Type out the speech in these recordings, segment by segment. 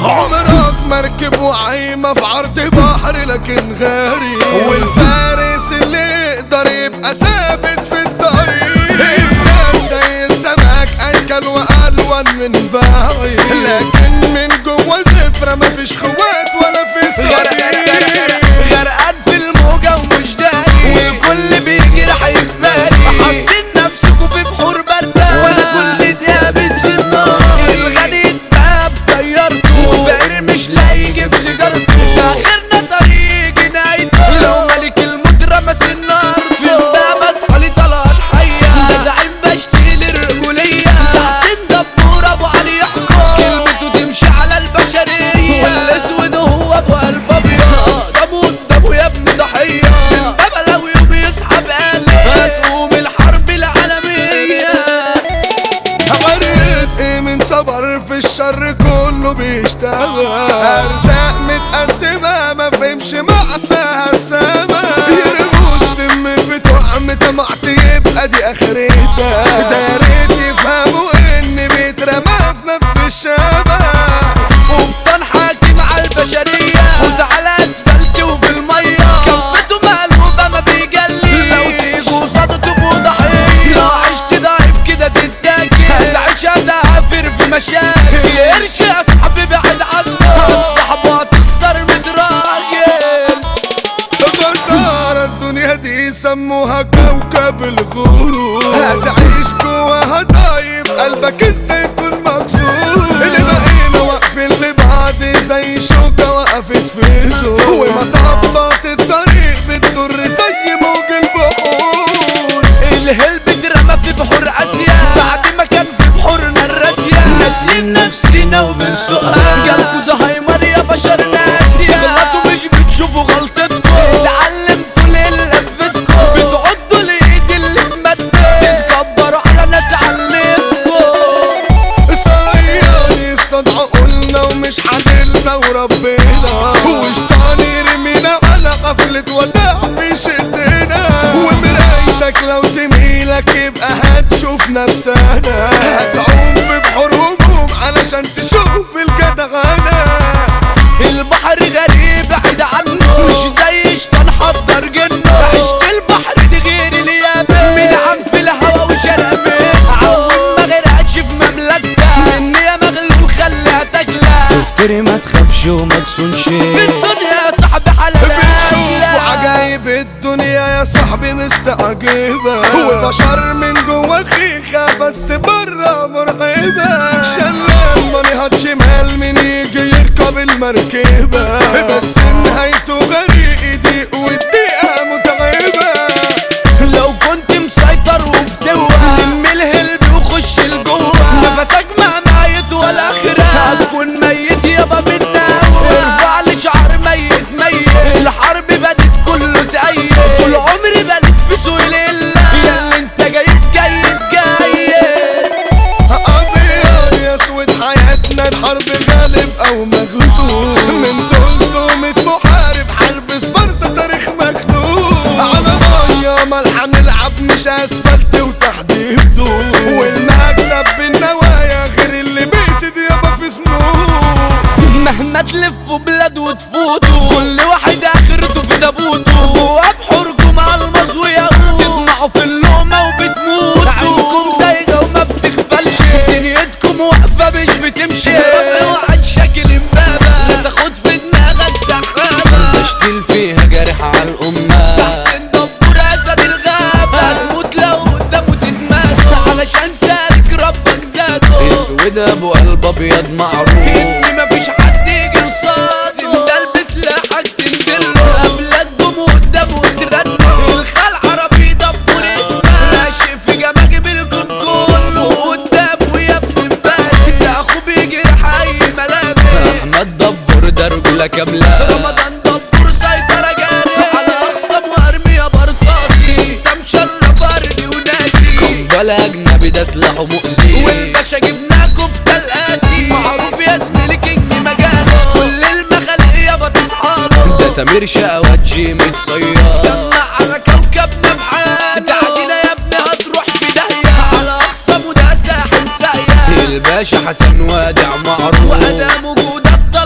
عمرك مركب وعايمة في عرض بحر لكن غاري والفارس اللي يقدر يبقى ثابت في الطريق الناس زي السمك اشكال والوان من بعيد لكن من جوه زفرة مفيش خوات ولا في صديق غرقان في الموجة ومش داري والكل بيجي راح يبالي حاطين نفسكوا في بحور باردة ولا كل دقيقة بتزيد نار الغني اتباب طيرته والفقير مش لاقي يجيب سيجارته ده اخرنا طريق جنايته لو ملك الموت رمس النار في بقى مسحولي طلعت حية ده زعيم بشتري الرجولية تحسين دبور ابو علي يحكم كلمته تمشي على البشرية والاسود هو ابو قلب ابيض صابون ده يا ابن ضحية بابا لو يوم يسحب قلبي هتقوم الحرب العالمية الرزق من صبر في الشر كله بيشتغل ارزاق متقسمه ما فهمش معناها السما يرموا السم في طعم طمعت يبقى دي اخرتها ده يا ريت يفهموا ان بيترمى في نفس الشبه قبطان حاكم على البشرية خد على اسفلت وفي المية كفته مقلوبة ما بيجلي لو تيجوا صدى تبقوا ضحية لو عشت ضعيف كده تتاكل هتعيش هتعافر في مشاكل قرش يا صاحبي بعد عنه هتصاحبه هتخسر متراجل غدارة الدنيا دي سموها كوكب الغرور هتعيش جواها طيب قلبك انت يكون مكسور اللي بقينا واقفين لبعض زي شوكة وقفت في زور ومطبات الطريق بتضر زي موج البحور الهلب اترمى في بحور اسيا بعد ما كان في بحورنا الراسية ناسيين نفسينا وبنسوقها جالكوا زهايمر يا بشر ناسية غلطوا مش بتشوفوا غلطتكم اتعلمتوا ليه اللي لفتكم بتعضوا الايد اللي اتمدت تتكبروا على ناس علمتكم صياد يصطاد عقولنا ومش حللنا وربنا وشطان يرمينا على غفلة وداع بيشدنا ومرايتك لو زميلك يبقى هتشوف نفسنا هتعوم في بحور هموم علشان تشوف الجدعنة البحر غريب بعيد عنه مش زي شطان حضر جنه عشت البحر دي غير اليابان من عم في الهوا وشربت عوم ما غرقتش في مملكتها مني يا مغلول خليها تجلى افتري ما تخافش وما تصونش في الدنيا يا صاحبي بنشوف حلال عجايب الدنيا يا صاحبي مستعجبة وبشر من جوا خيخة بس برا مرعبة شلال ماني شمال من يجي يركب المركبة بس نهايته غريق ضيق والدقيقة متعبة لو كنت مسيطر وفتوة لم الهلب وخش لجوه نفسك ما ميت ولا اخرة هتكون ميت يابا بالناوة ارفع لي شعر ميت ميت الحرب بدت كله تأيد طول عمري بلت في سوق لله يا اللي انت جايب جيد جيد أبيض يا اسود حياتنا الحرب غالب أو مغلوب من تلتمية محارب حرب سبارتا تاريخ مكتوب على مية ملحة نلعب مش أسفلت وتحديد طوب والمكسب بالنوايا غير اللي بيسد يابا في سنوب مهما تلفوا بلاد وتفوتوا كل واحد اخرته في تابوته وابحركم على المظوي تطمعوا في اللقمة وبتموتوا عينكم زايغة وما بتغفلش دنيتكم واقفة مش بتمشي اوعى شكل امبابة لا تاخد في دماغك سحابة تشتيل فيها جارح على الأمة تحسن دبور اسد الغابة هتموت لو قدامه تتمات علشان سالك ربك زاده اسود ابو قلب ابيض معروف ان مفيش حد يجي رصاص انت البس سلاحك تنزل له قبلك قوم قدامه ترنه الخال عربي دبور اسمه راشق في جماجم الكنكون فوق قدام ويا ابن امبارح ده اخوه بيجي حي ملامح احمد دبر ده رجولة كاملة رمضان دبور سيطرة جاري على اخصم وارمية برصاصي انت مشرف ارضي وناسي ولا اجنبي ده سلاحه مؤذي والباشا جبناكوا في تلقاسي معروف يا زميلي كينج مجاله كل المخالق يابا تصحاله ده تامر شقوات جيمي تصير سمع على كوكبنا بحاله تعدينا يا ابني هتروح في داهية على اقصى وده ساحل ساقية الباشا حسن وادع معروف وادام وجود الطريق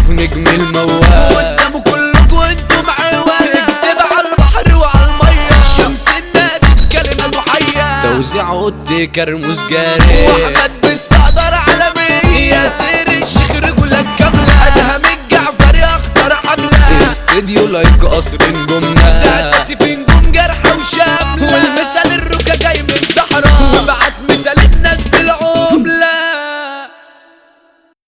معروف نجم الموال قدامه كلكوا انتوا معوانا اكتب على البحر وعلى المية شمس الناس بكلمة محية توزيع اوضتي كرموز جاري واحمد بالصدر عالمي ياسر الشيخ رجلك كاملة ادهم الجعفري اخطر حملة استديو لايك قصر نجومنا ده اساسي في نجوم جرح